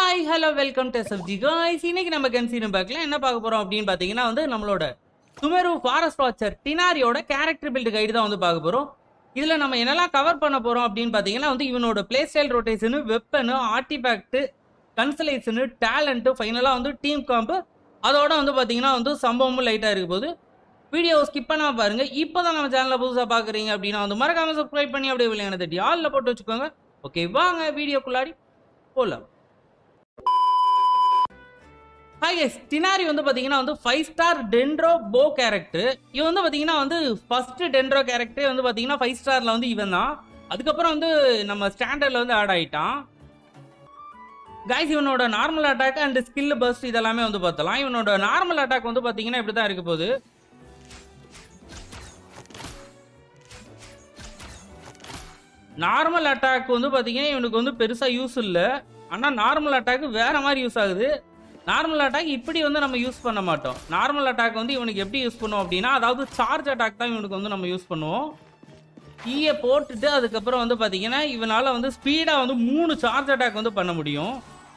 Hi hello welcome to SFG guys இன்னைக்கு நம்ம கன்சீனம் பேக்கில் என்ன பார்க்க போறோம் அப்படின்னு பார்த்தீங்கன்னா வந்து நம்மளோட சுமெரு ஃபாரஸ்ட் வாட்சர் டினாரியோட கேரக்டர் பில்டு கைடு தான் வந்து பார்க்க போறோம் இதுல நம்ம என்னெல்லாம் கவர் பண்ண போறோம் அப்படின்னு பார்த்தீங்கன்னா வந்து இவனோட play style rotation weapon artifact constellation talent ஃபைனலாக வந்து டீம் காம்பு அதோட வந்து பார்த்தீங்கன்னா வந்து சம்பவமும் லைட்டாக இருக்க போது வீடியோ ஸ்கிப் பண்ணாம பாருங்க இப்போ தான் நம்ம சேனலில் புதுசாக பார்க்குறீங்க அப்படின்னா வந்து மறக்காம சப்ஸ்கிரைப் பண்ணி அப்படியே விளையாட தட்டி ஆளில் போட்டு வச்சுக்கோங்க ஓகே வாங்க வீடியோக்குள்ளாடி போகலாம் ஹாய் கைஸ் டினாரி வந்து பார்த்தீங்கன்னா வந்து ஃபைவ் ஸ்டார் டென்ட்ரோ போ கேரக்டர் இவன் வந்து பார்த்தீங்கன்னா வந்து ஃபர்ஸ்ட் டென்ட்ரோ கேரக்டரே வந்து பார்த்தீங்கன்னா ஃபைவ் ஸ்டாரில் வந்து இவன் தான் அதுக்கப்புறம் வந்து நம்ம ஸ்டாண்டர்டில் வந்து ஆட் ஆயிட்டான் கைஸ் இவனோட normal attack and skill burst இதெல்லாமே வந்து பார்த்தலாம் இவனோட நார்மல் அட்டாக் வந்து பார்த்தீங்கன்னா இப்படி தான் இருக்க போகுது நார்மல் அட்டாக் வந்து பார்த்தீங்கன்னா இவனுக்கு வந்து பெருசாக யூஸ் இல்லை ஆனால் நார்மல் அட்டாக் வேற மாதிரி யூஸ் ஆகுது நார்மல் அட்டாக் இப்படி வந்து நம்ம யூஸ் பண்ண மாட்டோம் நார்மல் அட்டாக் வந்து இவனுக்கு எப்படி யூஸ் பண்ணுவோம் அப்படின்னா அதாவது சார்ஜ் அட்டாக் தான் இவனுக்கு வந்து நம்ம யூஸ் பண்ணுவோம் கீயை போட்டுட்டு அதுக்கப்புறம் வந்து பார்த்தீங்கன்னா இவனால் வந்து ஸ்பீடாக வந்து மூணு சார்ஜ் அட்டாக் வந்து பண்ண முடியும்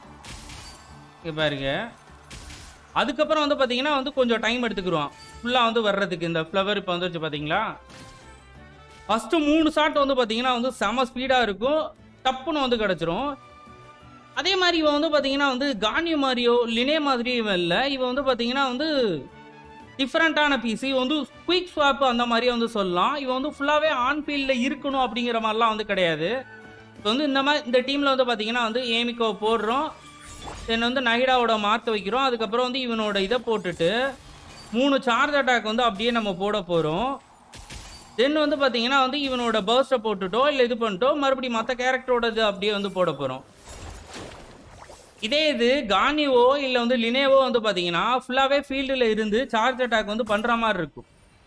இங்க பாருங்க அதுக்கப்புறம் வந்து பார்த்தீங்கன்னா வந்து கொஞ்சம் டைம் எடுத்துக்கிடுவான் ஃபுல்லாக வந்து வர்றதுக்கு இந்த ஃப்ளவர் இப்போ வந்துருச்சு பார்த்தீங்களா ஃபஸ்ட்டு மூணு ஷாட் வந்து பார்த்தீங்கன்னா வந்து செம ஸ்பீடாக இருக்கும் டப்புன்னு வந்து கிடச்சிரும் அதே மாதிரி இவன் வந்து பார்த்தீங்கன்னா வந்து கானியோ மாரியோ லினே மாதிரி இவன் இல்லை இவன் வந்து பார்த்தீங்கன்னா வந்து டிஃப்ரெண்ட்டான பீஸ் இவன் வந்து குயிக் ஸ்வாப் அந்த மாதிரி வந்து சொல்லலாம் இவன் வந்து ஃபுல்லாகவே ஆன் ஃபீல்டில் இருக்கணும் அப்படிங்கிற மாதிரிலாம் வந்து கிடையாது இப்போ வந்து இந்த மாதிரி இந்த டீமில் வந்து பார்த்தீங்கன்னா வந்து ஏமிக்கோ போடுறோம் தென் வந்து நைடாவோட மாற்ற வைக்கிறோம் அதுக்கப்புறம் வந்து இவனோட இதை போட்டுட்டு மூணு சார்ஜ் அட்டாக் வந்து அப்படியே நம்ம போட போகிறோம் தென் வந்து பார்த்தீங்கன்னா வந்து இவனோட பர்ஸ்ட்டை போட்டுட்டோ இல்லை இது பண்ணிட்டோ மறுபடியும் மற்ற கேரக்டரோட இது அப்படியே வந்து போட போகிறோம் இதே இது கானிவோ இல்லை வந்து லினேவோ வந்து பார்த்தீங்கன்னா ஃபுல்லாகவே ஃபீல்டில் இருந்து சார்ஜ் அட்டாக் வந்து பண்ணுற மாதிரி இருக்கும்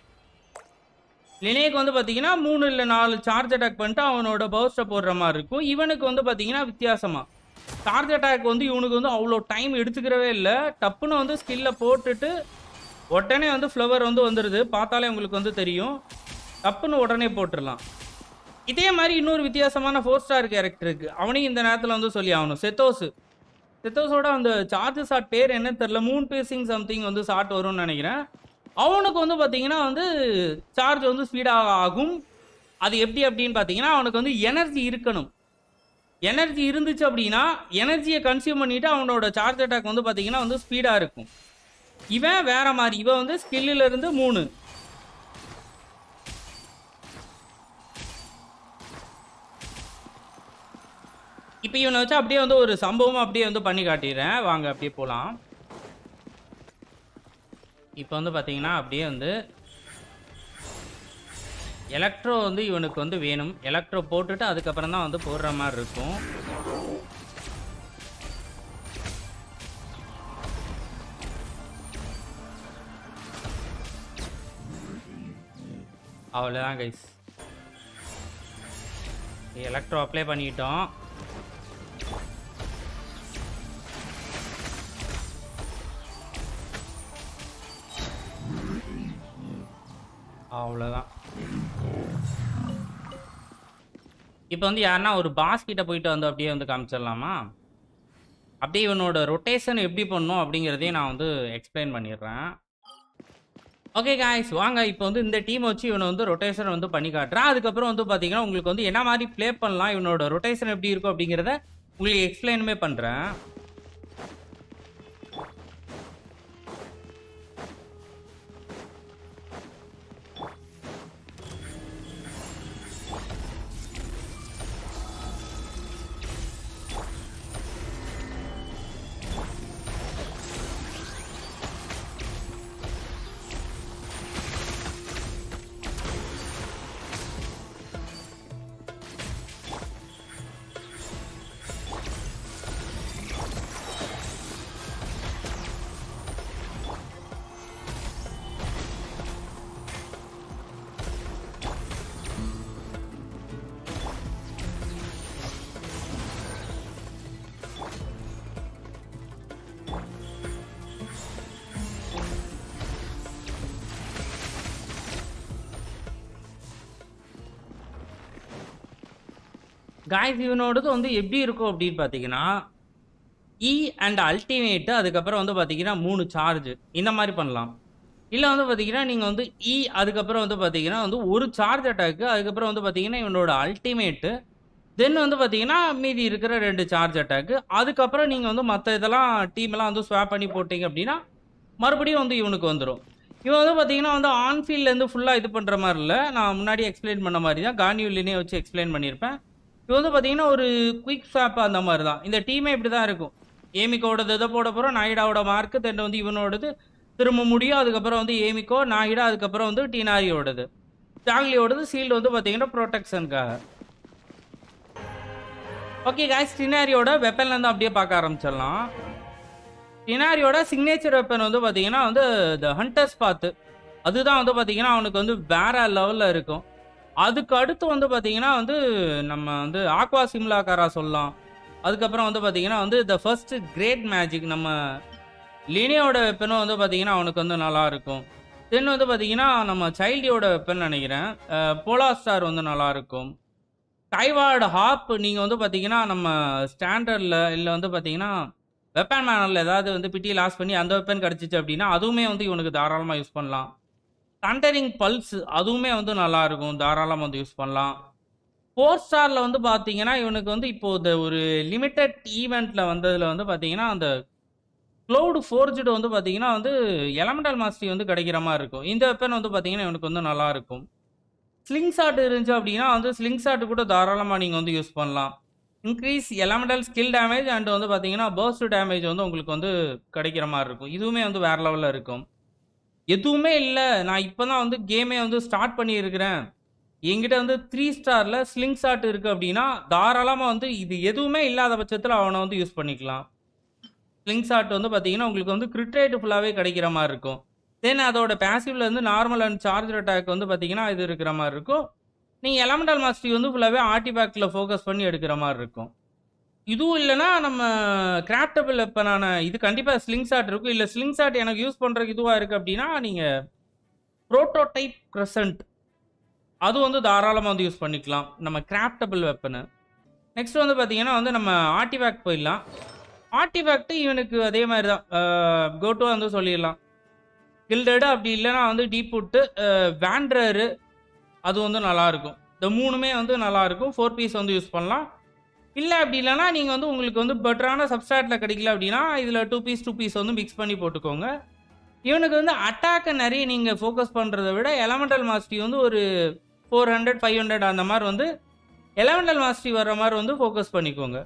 லினேக்கு வந்து பார்த்தீங்கன்னா மூணு இல்லை நாலு சார்ஜ் அட்டாக் பண்ணிட்டு அவனோட பர்ஸ்ட்டை போடுற மாதிரி இருக்கும் இவனுக்கு வந்து பார்த்தீங்கன்னா வித்தியாசமாக சார்ஜ் அட்டாக் வந்து இவனுக்கு வந்து அவ்வளோ டைம் எடுத்துக்கிறவே இல்லை டப்புன்னு வந்து ஸ்கில்ல போட்டுட்டு உடனே வந்து ஃப்ளவர் வந்து வந்துடுது பார்த்தாலே உங்களுக்கு வந்து தெரியும் டப்புன்னு உடனே போட்டுடலாம் இதே மாதிரி இன்னொரு வித்தியாசமான ஃபோர் ஸ்டார் கேரக்டர் இருக்கு அவனையும் இந்த நேரத்தில் வந்து சொல்லி ஆகணும் செத்தோஸ் செத்தோஸோட அந்த சார்ஜ் ஷாட் பேர் என்னன்னு தெரில மூன் பேசிங் சம்திங் வந்து ஷாட் வரும்னு நினைக்கிறேன் அவனுக்கு வந்து பார்த்தீங்கன்னா வந்து சார்ஜ் வந்து ஸ்பீடாக ஆகும் அது எப்படி அப்படின்னு பார்த்தீங்கன்னா அவனுக்கு வந்து எனர்ஜி இருக்கணும் எனர்ஜி இருந்துச்சு அப்படின்னா எனர்ஜியை கன்சியூம் பண்ணிட்டு அவனோட சார்ஜ் அட்டாக் வந்து பார்த்தீங்கன்னா வந்து ஸ்பீடாக இருக்கும் இவன் வேற மாதிரி இவன் வந்து ஸ்கில்லில் இருந்து மூணு இப்போ இவனை வச்சு அப்படியே வந்து ஒரு சம்பவம் அப்படியே வந்து பண்ணி காட்டிடுறேன் வாங்க அப்படியே போகலாம் இப்போ வந்து பார்த்தீங்கன்னா அப்படியே வந்து எலக்ட்ரோ வந்து இவனுக்கு வந்து வேணும் எலக்ட்ரோ போட்டுட்டு அதுக்கப்புறம் தான் வந்து போடுற மாதிரி இருக்கும் அவ்வளோதான் கைஸ் எலக்ட்ரோ அப்ளை பண்ணிட்டோம் அவ்வளோதான் இப்போ வந்து யாருன்னா ஒரு பாஸ் கிட்ட போயிட்டு வந்து அப்படியே வந்து காமிச்சிடலாமா அப்படியே இவனோட ரொட்டேஷன் எப்படி பண்ணும் அப்படிங்கிறதையும் நான் வந்து எக்ஸ்பிளைன் பண்ணிடுறேன் ஓகே காய்ஸ் வாங்க இப்போ வந்து இந்த டீம் வச்சு இவனை வந்து ரொட்டேஷன் வந்து பண்ணி காட்டுறேன் அதுக்கப்புறம் வந்து பார்த்தீங்கன்னா உங்களுக்கு வந்து என்ன மாதிரி ப்ளே பண்ணலாம் இவனோட ரொட்டேஷன் எப்படி இருக்கும் அப்படிங்கிறத உங்களுக்கு எக்ஸ்பிளைனுமே பண்ணுறேன் காய்ஸ் இவனோடது வந்து எப்படி இருக்கும் அப்படின்னு பார்த்தீங்கன்னா இ அண்ட் அல்டிமேட்டு அதுக்கப்புறம் வந்து பார்த்தீங்கன்னா மூணு சார்ஜ் இந்த மாதிரி பண்ணலாம் இல்லை வந்து பார்த்தீங்கன்னா நீங்கள் வந்து இ அதுக்கப்புறம் வந்து பார்த்தீங்கன்னா வந்து ஒரு சார்ஜ் அட்டாக்கு அதுக்கப்புறம் வந்து பார்த்தீங்கன்னா இவனோட அல்டிமேட்டு தென் வந்து பார்த்தீங்கன்னா மீதி இருக்கிற ரெண்டு சார்ஜ் அட்டாக்கு அதுக்கப்புறம் நீங்கள் வந்து மற்ற இதெல்லாம் டீமெல்லாம் வந்து ஸ்வாப் பண்ணி போட்டீங்க அப்படின்னா மறுபடியும் வந்து இவனுக்கு வந்துடும் இவன் வந்து பார்த்தீங்கன்னா வந்து ஆன்ஃபீல்ட்லேருந்து ஃபுல்லாக இது பண்ணுற மாதிரி இல்லை நான் முன்னாடி எக்ஸ்பிளைன் பண்ண மாதிரி தான் கான்யூலினே வச்சு எக்ஸ்பிளைன் பண்ணியிருப்பேன் இது வந்து பார்த்தீங்கன்னா ஒரு குயிக் ஸ்வாப் அந்த மாதிரி தான் இந்த டீமே இப்படி தான் இருக்கும் ஏமிக்கோடது இதை போட போகிறோம் நாயிடாவோட மார்க்கு தென் வந்து இவனோடது திரும்ப முடியும் அதுக்கப்புறம் வந்து ஏமிக்கோ நாயிடா அதுக்கப்புறம் வந்து டீனாரியோடது ஜாங்லியோடது சீல்டு வந்து பார்த்தீங்கன்னா ப்ரொடெக்ஷனுக்காக ஓகே காய்ஸ் டினாரியோட வெப்பன்லேருந்து அப்படியே பார்க்க ஆரம்பிச்சிடலாம் டினாரியோட சிக்னேச்சர் வெப்பன் வந்து பார்த்தீங்கன்னா வந்து இந்த ஹண்டர்ஸ் பார்த்து அதுதான் வந்து பார்த்தீங்கன்னா அவனுக்கு வந்து வேற லெவலில் இருக்கும் அதுக்கு அடுத்து வந்து பார்த்தீங்கன்னா வந்து நம்ம வந்து ஆக்வா சிம்லாக்காரா சொல்லலாம் அதுக்கப்புறம் வந்து பார்த்தீங்கன்னா வந்து த ஃபர்ஸ்ட் கிரேட் மேஜிக் நம்ம லினியோட வெப்பனும் வந்து பார்த்தீங்கன்னா அவனுக்கு வந்து நல்லா இருக்கும் தென் வந்து பார்த்தீங்கன்னா நம்ம சைல்டியோட வெப்பன் நினைக்கிறேன் போலா ஸ்டார் வந்து நல்லா இருக்கும் டைவார்டு ஹாப் நீங்கள் வந்து பார்த்தீங்கன்னா நம்ம ஸ்டாண்டர்டில் இல்லை வந்து பார்த்தீங்கன்னா வெப்பன் மேனரில் ஏதாவது வந்து பிட்டி லாஸ் பண்ணி அந்த வெப்பன் கிடச்சிச்சு அப்படின்னா அதுவுமே வந்து இவனுக்கு தாராளமாக யூஸ் பண்ணலாம் தண்டரிங் பல்ஸ் அதுவுமே வந்து நல்லா இருக்கும் தாராளமாக வந்து யூஸ் பண்ணலாம் ஃபோர் ஸ்டாரில் வந்து பார்த்தீங்கன்னா இவனுக்கு வந்து இப்போ இந்த ஒரு லிமிட்டட் ஈவெண்ட்டில் வந்ததில் வந்து பார்த்தீங்கன்னா அந்த க்ளவுடு ஃபோர்ஜுடு வந்து பார்த்தீங்கன்னா வந்து எலமெண்டல் மாஸ்டரி வந்து கிடைக்கிற மாதிரி இருக்கும் இந்த வெப்பன் வந்து பார்த்தீங்கன்னா இவனுக்கு வந்து நல்லா இருக்கும் ஸ்லிங் ஷாட் இருந்துச்சு அப்படின்னா வந்து ஸ்லிங் ஷாட் கூட தாராளமாக நீங்கள் வந்து யூஸ் பண்ணலாம் increase elemental skill damage and வந்து பார்த்தீங்கன்னா பர்ஸ்ட் டேமேஜ் வந்து உங்களுக்கு வந்து கிடைக்கிற மாதிரி இருக்கும் இதுவுமே வந்து வேற லெவலில் இருக்கும் எதுவுமே இல்லை நான் இப்போ தான் வந்து கேமே வந்து ஸ்டார்ட் பண்ணியிருக்கிறேன் என்கிட்ட வந்து த்ரீ ஸ்டாரில் ஸ்லிங் ஷாட் இருக்குது அப்படின்னா தாராளமாக வந்து இது எதுவுமே இல்லாத பட்சத்தில் அவனை வந்து யூஸ் பண்ணிக்கலாம் ஸ்லிங் ஷாட் வந்து பார்த்தீங்கன்னா உங்களுக்கு வந்து கிரிட்ரேட் ஃபுல்லாகவே கிடைக்கிற மாதிரி இருக்கும் தென் அதோட பேசிவ்ல இருந்து நார்மல் அண்ட் சார்ஜர் அட்டாக் வந்து பார்த்தீங்கன்னா இது இருக்கிற மாதிரி இருக்கும் நீங்கள் எலமெண்டல் மாஸ்டரி வந்து ஃபுல்லாகவே ஆர்டிபேக்கில் ஃபோக்கஸ் பண்ணி எடுக்கிற மாதிரி இருக்கும் இதுவும் இல்லைன்னா நம்ம கிராஃப்டபிள் வெப்பனான இது கண்டிப்பாக ஸ்லிங் ஷாட் இருக்கும் இல்லை ஸ்லிங் ஷாட் எனக்கு யூஸ் பண்ணுறதுக்கு இதுவாக இருக்குது அப்படின்னா நீங்கள் ப்ரோட்டோடைப் க்ரசன்ட் அது வந்து தாராளமாக வந்து யூஸ் பண்ணிக்கலாம் நம்ம கிராஃப்டபிள் வெப்பனு நெக்ஸ்ட் வந்து பார்த்தீங்கன்னா வந்து நம்ம ஆர்டிஃபேக்ட் போயிடலாம் ஆர்டிஃபேக்ட் இவனுக்கு அதே மாதிரி தான் கோட்டோ வந்து சொல்லிடலாம் கில்டடு அப்படி இல்லைன்னா வந்து டீப் புட்டு வேண்ட்ரரு அது வந்து நல்லாயிருக்கும் இந்த மூணுமே வந்து நல்லாயிருக்கும் ஃபோர் பீஸ் வந்து யூஸ் பண்ணலாம் இல்லை அப்படி இல்லைன்னா நீங்கள் வந்து உங்களுக்கு வந்து பெட்டரான சப்ஸ்டாட்டில் கிடைக்கல அப்படின்னா இதில் டூ பீஸ் டூ பீஸ் வந்து மிக்ஸ் பண்ணி போட்டுக்கோங்க இவனுக்கு வந்து அட்டாக்கை நிறைய நீங்கள் ஃபோக்கஸ் பண்ணுறத விட எலமெண்டல் மாஸ்டரி வந்து ஒரு ஃபோர் ஹண்ட்ரட் ஃபைவ் ஹண்ட்ரட் அந்த மாதிரி வந்து எலமெண்டல் மாஸ்டரி வர்ற மாதிரி வந்து ஃபோக்கஸ் பண்ணிக்கோங்க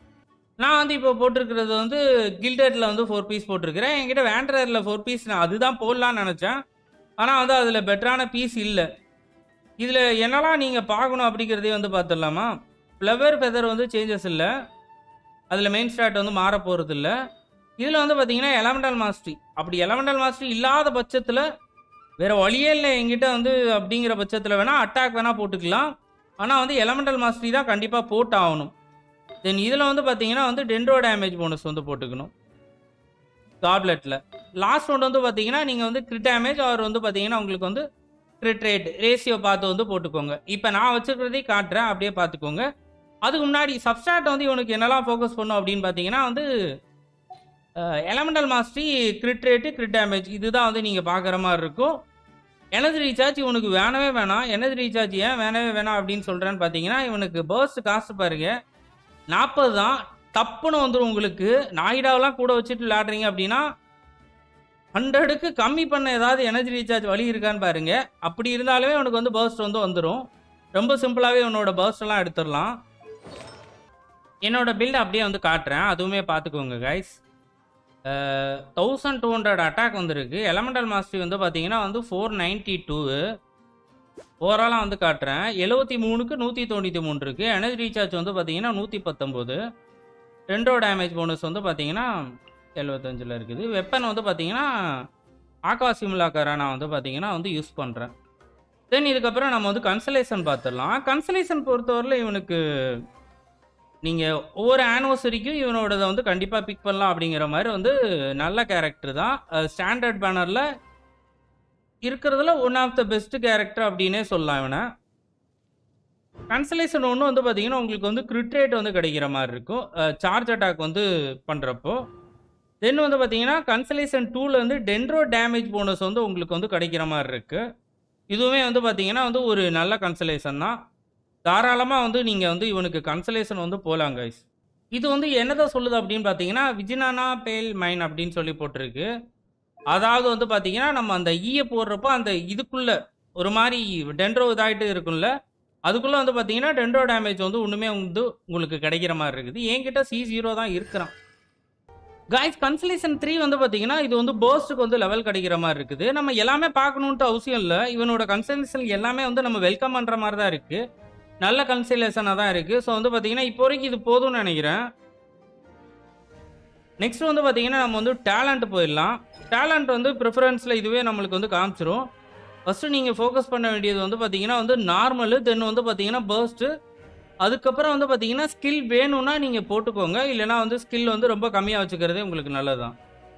நான் வந்து இப்போ போட்டிருக்கிறது வந்து கில்டரில் வந்து ஃபோர் பீஸ் போட்டிருக்கிறேன் என்கிட்ட வேண்டரில் ஃபோர் பீஸ் நான் அதுதான் போடலான்னு நினச்சேன் ஆனால் வந்து அதில் பெட்டரான பீஸ் இல்லை இதில் என்னெல்லாம் நீங்கள் பார்க்கணும் அப்படிங்கிறதே வந்து பார்த்துடலாமா ஃப்ளவர் ஃபெதர் வந்து சேஞ்சஸ் இல்லை அதில் மெயின் ஸ்டார்ட் வந்து மாற போகிறது இல்லை இதில் வந்து பார்த்தீங்கன்னா எலமெண்டல் மாஸ்டரி அப்படி எலமெண்டல் மாஸ்டரி இல்லாத பட்சத்தில் வேறு வழியே இல்லை என்கிட்ட வந்து அப்படிங்கிற பட்சத்தில் வேணால் அட்டாக் வேணால் போட்டுக்கலாம் ஆனால் வந்து எலமெண்டல் மாஸ்டரி தான் கண்டிப்பாக போட்டு ஆகணும் தென் இதில் வந்து பார்த்தீங்கன்னா வந்து டென்ட்ரோ டேமேஜ் போனஸ் வந்து போட்டுக்கணும் காப்லெட்டில் லாஸ்ட் ஒன்று வந்து பார்த்தீங்கன்னா நீங்கள் வந்து கிரிட் டேமேஜ் அவர் வந்து பார்த்தீங்கன்னா உங்களுக்கு வந்து கிரிட் ரேட் ரேஷியோ பார்த்து வந்து போட்டுக்கோங்க இப்போ நான் வச்சுருக்கிறதையும் காட்டுறேன் அப்படியே பார்த்துக்கோங்க அதுக்கு முன்னாடி சப்ஸ்டாட் வந்து இவனுக்கு என்னெல்லாம் ஃபோக்கஸ் பண்ணும் அப்படின்னு பார்த்தீங்கன்னா வந்து elemental mastery crit rate crit damage இதுதான் வந்து நீங்கள் பார்க்குற மாதிரி இருக்கும் எனர்ஜி ரீசார்ஜ் இவனுக்கு வேணவே வேணாம் எனர்ஜி ரீசார்ஜ் ஏன் வேணவே வேணாம் அப்படின்னு சொல்கிறேன்னு பார்த்தீங்கன்னா இவனுக்கு பர்ஸ்ட் காஸ்ட் பாருங்க நாற்பது தான் தப்புன்னு வந்துடும் உங்களுக்கு நாயிடாவெல்லாம் கூட வச்சுட்டு விளையாடுறீங்க அப்படின்னா ஹண்ட்ரடுக்கு கம்மி பண்ண ஏதாவது எனர்ஜி ரீசார்ஜ் வழி இருக்கான்னு பாருங்க அப்படி இருந்தாலுமே உனக்கு வந்து பர்ஸ்ட் வந்து வந்துடும் ரொம்ப சிம்பிளாகவே உன்னோட burst எல்லாம் எடுத்துடலாம் என்னோட பில்ட் அப்படியே வந்து காட்டுறேன் அதுவுமே பார்த்துக்கோங்க guys thousand two hundred attack வந்திருக்கு எலமெண்டல் மாஸ்டரி வந்து பார்த்தீங்கன்னா வந்து ஃபோர் நைன்ட்டி டூ ஓவராலாக வந்து காட்டுறேன் எழுபத்தி மூணுக்கு நூற்றி தொண்ணூற்றி மூணு இருக்குது எனர்ஜி ரீசார்ஜ் வந்து பார்த்தீங்கன்னா நூற்றி பத்தொம்போது ரெண்டோ டேமேஜ் போனஸ் வந்து பார்த்தீங்கன்னா எழுபத்தஞ்சில் இருக்குது வெப்பன் வந்து பார்த்தீங்கன்னா ஆக்கா சிம்லாக்காரை நான் வந்து பார்த்தீங்கன்னா வந்து யூஸ் பண்ணுறேன் தென் இதுக்கப்புறம் நம்ம வந்து கன்சலேஷன் பார்த்துடலாம் கன்சலேஷன் பொறுத்தவரையில் இவனுக்கு நீங்கள் ஒவ்வொரு ஆனிவர்சரிக்கும் இவனோடதை வந்து கண்டிப்பாக பிக் பண்ணலாம் அப்படிங்கிற மாதிரி வந்து நல்ல கேரக்டர் தான் ஸ்டாண்டர்ட் பேனரில் இருக்கிறதுல one of the best character அப்படின்னே சொல்லலாம் இவனை கன்சலேஷன் ஒன்று வந்து பார்த்தீங்கன்னா உங்களுக்கு வந்து கிரிட் ரேட் வந்து கிடைக்கிற மாதிரி இருக்கும் சார்ஜ் அட்டாக் வந்து பண்ணுறப்போ தென் வந்து பார்த்தீங்கன்னா கன்சலேஷன் டூவில் வந்து டென்ட்ரோ டேமேஜ் போனஸ் வந்து உங்களுக்கு வந்து கிடைக்கிற மாதிரி இருக்குது இதுவுமே வந்து பார்த்தீங்கன்னா வந்து ஒரு நல்ல கன்சலேஷன் தான் தாராளமாக வந்து நீங்கள் வந்து இவனுக்கு கன்சலேஷன் வந்து போகலாம் கைஸ் இது வந்து என்னதான் சொல்லுது அப்படின்னு பார்த்தீங்கன்னா விஜினானா பேல் மைன் அப்படின்னு சொல்லி போட்டிருக்கு அதாவது வந்து பார்த்தீங்கன்னா நம்ம அந்த ஈய போடுறப்போ அந்த இதுக்குள்ள ஒரு மாதிரி டென்ட்ரோ இதாகிட்டு இருக்கும்ல அதுக்குள்ளே வந்து பார்த்தீங்கன்னா டென்ட்ரோ டேமேஜ் வந்து ஒன்றுமே வந்து உங்களுக்கு கிடைக்கிற மாதிரி இருக்குது என்கிட்ட சி ஜீரோ தான் இருக்கிறான் காய்ஸ் கன்சலேஷன் த்ரீ வந்து பார்த்தீங்கன்னா இது வந்து போஸ்ட்டுக்கு வந்து லெவல் கிடைக்கிற மாதிரி இருக்குது நம்ம எல்லாமே பார்க்கணுன்ட்டு அவசியம் இல்லை இவனோட கன்சலேஷன் எல்லாமே வந்து நம்ம வெல்கம் பண்ணுற மாதிரி தான் இருக்குது நல்ல கன்சலேஷனாக தான் இருக்குது ஸோ வந்து பார்த்தீங்கன்னா இப்போ வரைக்கும் இது போதும்னு நினைக்கிறேன் நெக்ஸ்ட் வந்து பார்த்தீங்கன்னா நம்ம வந்து டேலண்ட் போயிடலாம் டேலண்ட் வந்து ப்ரிஃபரன்ஸில் இதுவே நம்மளுக்கு வந்து காமிச்சிரும் ஃபஸ்ட்டு நீங்கள் ஃபோக்கஸ் பண்ண வேண்டியது வந்து பார்த்தீங்கன்னா வந்து நார்மலு தென் வந்து பார்த்தீங்கன்னா பர்ஸ்ட்டு அதுக்கப்புறம் வந்து பார்த்தீங்கன்னா ஸ்கில் வேணும்னா நீங்கள் போட்டுக்கோங்க இல்லைனா வந்து ஸ்கில் வந்து ரொம்ப கம்மியாக வச்சுக்கிறதே உங்களுக்கு நல்லதுதான்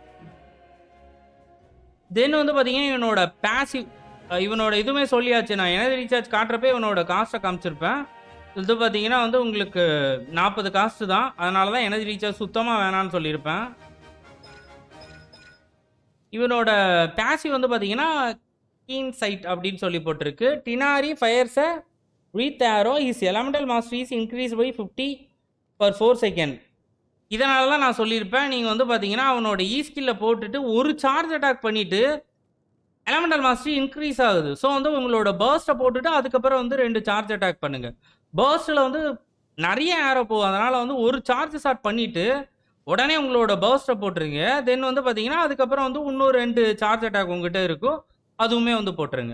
தென் வந்து பார்த்தீங்கன்னா இவனோட பேசிவ் இவனோட இதுவுமே சொல்லியாச்சு நான் எனர்ஜி ரீசார்ஜ் காட்டுறப்ப இவனோட காஸ்ட்டை காமிச்சிருப்பேன் இது பார்த்தீங்கன்னா வந்து உங்களுக்கு நாற்பது காஸ்ட்டு தான் அதனால தான் எனர்ஜி ரீசார்ஜ் சுத்தமாக வேணான்னு சொல்லியிருப்பேன் இவனோட பேசிவ் வந்து பார்த்தீங்கன்னா கீன் சைட் அப்படின்னு சொல்லி போட்டிருக்கு டினாரி ஃபயர்ஸை with arrow is elemental masteries increase by fifty per four second இதனால தான் நான் சொல்லியிருப்பேன் நீங்கள் வந்து பார்த்தீங்கன்னா அவனோட ஈ ஸ்கில்ல போட்டுட்டு ஒரு சார்ஜ் அட்டாக் பண்ணிவிட்டு எலமெண்டல் மாஸ்டரி இன்க்ரீஸ் ஆகுது ஸோ வந்து உங்களோட பர்ஸ்ட்டை போட்டுட்டு அதுக்கப்புறம் வந்து ரெண்டு சார்ஜ் அட்டாக் பண்ணுங்கள் பர்ஸ்ட்டில் வந்து நிறைய ஏரோ போகும் அதனால் வந்து ஒரு சார்ஜ் ஸ்டார்ட் பண்ணிவிட்டு உடனே உங்களோட பர்ஸ்ட்டை போட்டுருங்க தென் வந்து பார்த்தீங்கன்னா அதுக்கப்புறம் வந்து இன்னொரு ரெண்டு சார்ஜ் அட்டாக் உங்ககிட்ட இருக்கும் அதுவுமே வந்து போட்டுருங்க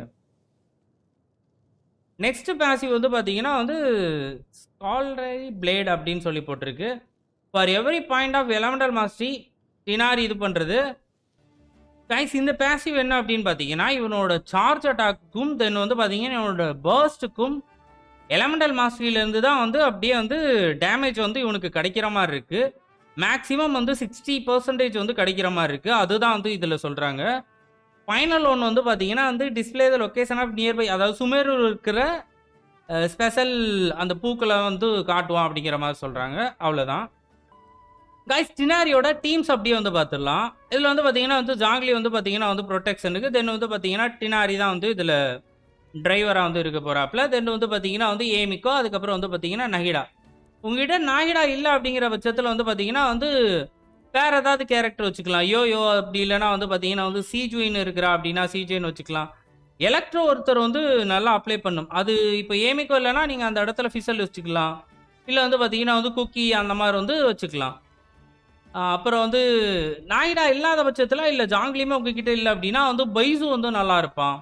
நெக்ஸ்ட் பேசிவ் வந்து பார்த்தீங்கன்னா வந்து ஸ்கால்ரை பிளேட் அப்படின்னு சொல்லி போட்டிருக்கு for every point of elemental mastery Tighnari இது பண்ணுறது கைஸ் இந்த பேசிவ் என்ன அப்படின்னு பார்த்தீங்கன்னா இவனோட சார்ஜ் அட்டாக்குக்கும் தென் வந்து பார்த்தீங்கன்னா இவனோட பர்ஸ்ட்டுக்கும் எலமெண்டல் மாஸ்டரியிலேருந்து தான் வந்து அப்படியே வந்து டேமேஜ் வந்து இவனுக்கு கிடைக்கிற மாதிரி இருக்குது மேக்ஸிமம் வந்து சிக்ஸ்டி பர்சன்டேஜ் வந்து கிடைக்கிற மாதிரி இருக்குது அதுதான் வந்து இதில் சொல்கிறாங்க ஃபைனல் ஒன்று வந்து பார்த்தீங்கன்னா வந்து display the location of nearby அதாவது சுமேரூர் இருக்கிற ஸ்பெஷல் அந்த பூக்களை வந்து காட்டுவான் அப்படிங்கிற மாதிரி சொல்கிறாங்க அவ்வளோதான் கைஸ் டினாரியோட டீம்ஸ் அப்படியே வந்து பார்த்துடலாம் இதில் வந்து பார்த்தீங்கன்னா வந்து ஜாங்லி வந்து பார்த்தீங்கன்னா வந்து ப்ரொடெக்ஷனுக்கு தென் வந்து பார்த்தீங்கன்னா டினாரி தான் வந்து இதில் டிரைவராக வந்து இருக்க போகிறாப்புல தென் வந்து பார்த்தீங்கன்னா வந்து ஏமிக்கோ அதுக்கப்புறம் வந்து பார்த்தீங்கன்னா நகிடா உங்ககிட்ட நாகிடா இல்லை அப்படிங்கிற பட்சத்தில் வந்து பார்த்தீங்கன்னா வந்து வேற ஏதாவது கேரக்டர் வச்சுக்கலாம் யோ யோ அப்படி இல்லைன்னா வந்து பார்த்தீங்கன்னா வந்து சிஜுயின் இருக்கிறா அப்படின்னா சிஜுயின் வச்சுக்கலாம் எலக்ட்ரோ ஒருத்தர் வந்து நல்லா அப்ளை பண்ணும் அது இப்போ ஏமிக்கோ இல்லைன்னா நீங்கள் அந்த இடத்துல ஃபிசல் வச்சுக்கலாம் இல்லை வந்து பார்த்தீங்கன்னா வந்து குக்கி அந்த மாதிரி வந்து வச்சுக்கலாம் ஆஹ் அப்புறம் வந்து நாயிடா இல்லாத பட்சத்தில் இல்லை ஜாங்லியுமே உங்ககிட்ட இல்லை அப்படின்னா வந்து பைசு வந்து நல்லா இருப்பான்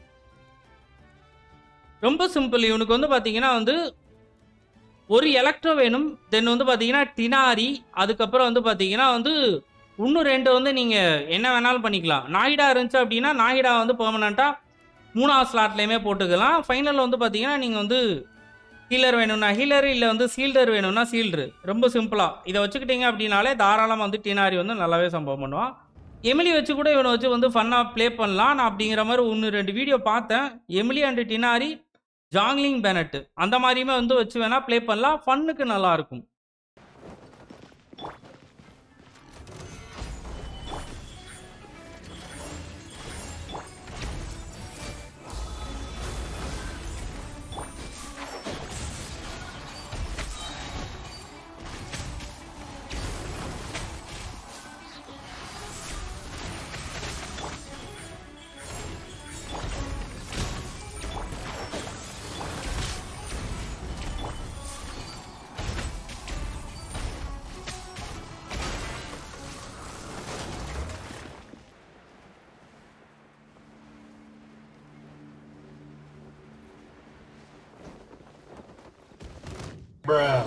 ரொம்ப சிம்பிள் இவனுக்கு வந்து பார்த்தீங்கன்னா வந்து ஒரு எலக்ட்ரோ வேணும் தென் வந்து பார்த்தீங்கன்னா டினாரி அதுக்கப்புறம் வந்து பார்த்தீங்கன்னா வந்து இன்னும் ரெண்டு வந்து நீங்கள் என்ன வேணாலும் பண்ணிக்கலாம் நாயிடா இருந்துச்சு அப்படின்னா நாயிடா வந்து பெர்மனண்ட்டாக மூணாவது ஸ்லாட்லேயுமே போட்டுக்கலாம் ஃபைனலில் வந்து பார்த்தீங்கன்னா நீங்கள் வந்து ஹீலர் வேணும்னா ஹீலர் இல்லை வந்து சீல்டர் வேணும்னா சீல்டரு ரொம்ப சிம்பிளாக இதை வச்சுக்கிட்டீங்க அப்படின்னாலே தாராளமாக வந்து டினாரி வந்து நல்லாவே சம்பவம் பண்ணுவான் எமிலி வச்சு கூட இவனை வச்சு வந்து ஃபன்னாக ப்ளே பண்ணலாம் நான் அப்படிங்கிற மாதிரி ஒன்று ரெண்டு வீடியோ பார்த்தேன் Emily and Tighnari Zhongli Bennett அந்த மாதிரியுமே வந்து வச்சு வேணா ப்ளே பண்ணலாம் ஃபன்னுக்கு நல்லா இருக்கும் Bruh.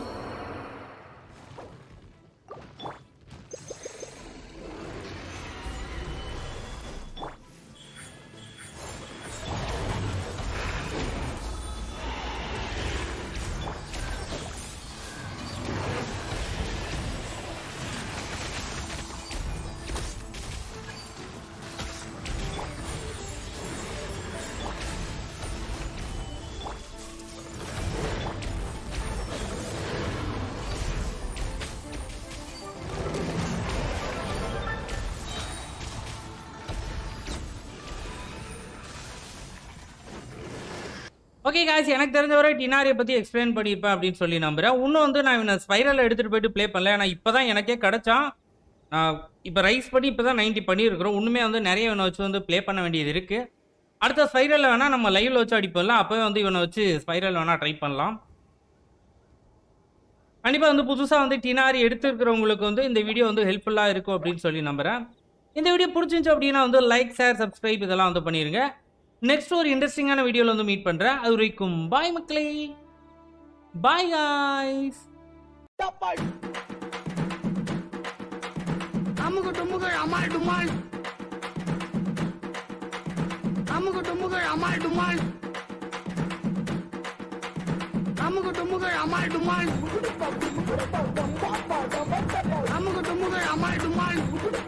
ஓகே காய்ஸ் எனக்கு தெரிஞ்ச வரை டினாரியை பற்றி எக்ஸ்பிளைன் பண்ணியிருப்பேன் அப்படின்னு சொல்லி நம்புறேன் இன்னும் வந்து நான் இவனை ஸ்பைரலில் எடுத்துகிட்டு போயிட்டு ப்ளே பண்ணல ஏன்னா இப்போ தான் எனக்கே கிடச்சான் நான் இப்போ ரைஸ் பண்ணி இப்போ தான் நைன்ட்டி பண்ணியிருக்கிறோம் இன்னுமே வந்து நிறைய இவனை வச்சு வந்து ப்ளே பண்ண வேண்டியது இருக்குது அடுத்த ஸ்பைரலில் வேணால் நம்ம லைவில் வச்சு அடிப்போம்ல அப்போவே வந்து இவனை வச்சு ஸ்பைரல் வேணால் ட்ரை பண்ணலாம் கண்டிப்பாக வந்து புதுசாக வந்து டினாரி எடுத்துருக்கிறவங்களுக்கு வந்து இந்த வீடியோ வந்து ஹெல்ப்ஃபுல்லாக இருக்கும் அப்படின்னு சொல்லி நம்புகிறேன் இந்த வீடியோ பிடிச்சிருந்துச்சு அப்படின்னா வந்து லைக் ஷேர் சப்ஸ்கிரைப் இதெல்லாம் வந்து பண்ணிடுங்க நெக்ஸ்ட் ஒரு இன்ட்ரெஸ்டிங்கான வீடியோவில் வந்து மீட் பண்ணுறேன் அது வரைக்கும் பாய் மக்களே பாய் காய்ஸ் அமுகு டுமுகு அமால் டுமால் அமுகு டுமுகு அமால் டுமால் அமுகு டுமுகு அமால் டுமால் அமுகு டுமுகு அமால் டுமால்